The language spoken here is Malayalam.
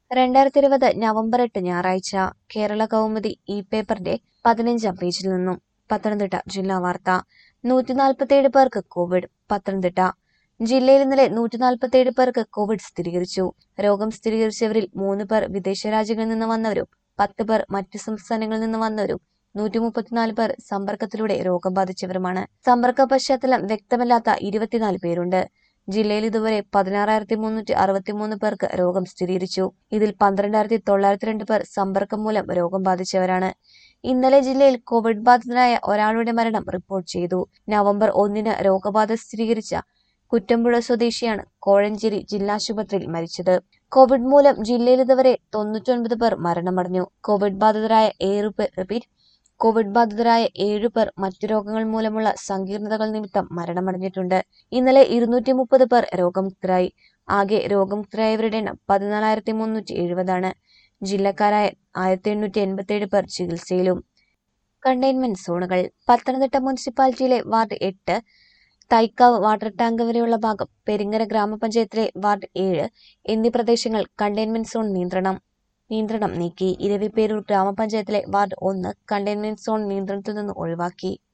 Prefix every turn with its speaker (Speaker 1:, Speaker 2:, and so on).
Speaker 1: രണ്ടായിരത്തി ഇരുപത് നവംബർ എട്ട് ഞായറാഴ്ച കേരള കൗമുദി ഇ പേപ്പറിന്റെ പതിനഞ്ചാം പേജിൽ നിന്നും പത്തനംതിട്ട ജില്ലാ വാർത്ത നൂറ്റിനാൽപ്പത്തിയേഴ് പേർക്ക് കോവിഡ് പത്തനംതിട്ട ജില്ലയിൽ ഇന്നലെ നൂറ്റിനാൽപ്പത്തിയേഴ് പേർക്ക് കോവിഡ് സ്ഥിരീകരിച്ചു രോഗം സ്ഥിരീകരിച്ചവരിൽ മൂന്ന് പേർ വിദേശ രാജ്യങ്ങളിൽ നിന്ന് വന്നവരും പത്ത് പേർ മറ്റ് സംസ്ഥാനങ്ങളിൽ നിന്ന് വന്നവരും നൂറ്റി മുപ്പത്തിനാല് പേർ സമ്പർക്കത്തിലൂടെ രോഗം ബാധിച്ചവരുമാണ് സമ്പർക്ക പശ്ചാത്തലം വ്യക്തമല്ലാത്ത ഇരുപത്തിനാല് പേരുണ്ട് ജില്ലയിൽ ഇതുവരെ പതിനാറായിരത്തി മുന്നൂറ്റി അറുപത്തിമൂന്ന് പേർക്ക് രോഗം സ്ഥിരീകരിച്ചു ഇതിൽ പന്ത്രണ്ടായിരത്തി തൊള്ളായിരത്തി രണ്ട് പേർ സമ്പർക്കം മൂലം രോഗം ബാധിച്ചവരാണ് ഇന്നലെ ജില്ലയിൽ കോവിഡ് ബാധിതനായ ഒരാളുടെ മരണം റിപ്പോർട്ട് ചെയ്തു നവംബർ ഒന്നിന് രോഗബാധ സ്ഥിരീകരിച്ച കുറ്റമ്പുഴ സ്വദേശിയാണ് കോഴഞ്ചേരി ജില്ലാശുപത്രിയിൽ മരിച്ചത് കോവിഡ് മൂലം ജില്ലയിൽ ഇതുവരെ തൊണ്ണൂറ്റൊൻപത് പേർ മരണമടഞ്ഞു കോവിഡ് ബാധിതരായ ഏഴു പേർ റിപ്പീറ്റ് കോവിഡ് ബാധിതരായ ഏഴു പേർ മറ്റു രോഗങ്ങൾ മൂലമുള്ള സങ്കീർണതകൾ നിമിത്തം മരണമടഞ്ഞിട്ടുണ്ട് ഇന്നലെ ഇരുന്നൂറ്റി മുപ്പത് പേർ രോഗമുക്തരായി ആകെ രോഗമുക്തരായവരുടെ എണ്ണം പതിനാലായിരത്തി മുന്നൂറ്റി എഴുപതാണ് ജില്ലക്കാരായ ആയിരത്തി എണ്ണൂറ്റി എൺപത്തിയേഴ് പേർ ചികിത്സയിലും കണ്ടെയ്ൻമെന്റ് സോണുകൾ പത്തനംതിട്ട മുനിസിപ്പാലിറ്റിയിലെ വാർഡ് എട്ട് തൈക്കാവ് വാട്ടർ ടാങ്ക് വരെയുള്ള ഭാഗം പെരിങ്ങര ഗ്രാമപഞ്ചായത്തിലെ വാർഡ് ഏഴ് എന്നീ പ്രദേശങ്ങൾ കണ്ടെയ്ൻമെന്റ് സോൺ നിയന്ത്രണം നിയന്ത്രണം നീക്കി ഇരവിപേരൂർ ഗ്രാമപഞ്ചായത്തിലെ വാർഡ് ഒന്ന് കണ്ടെയ്ൻമെന്റ് സോൺ നിയന്ത്രണത്തിൽ നിന്ന് ഒഴിവാക്കി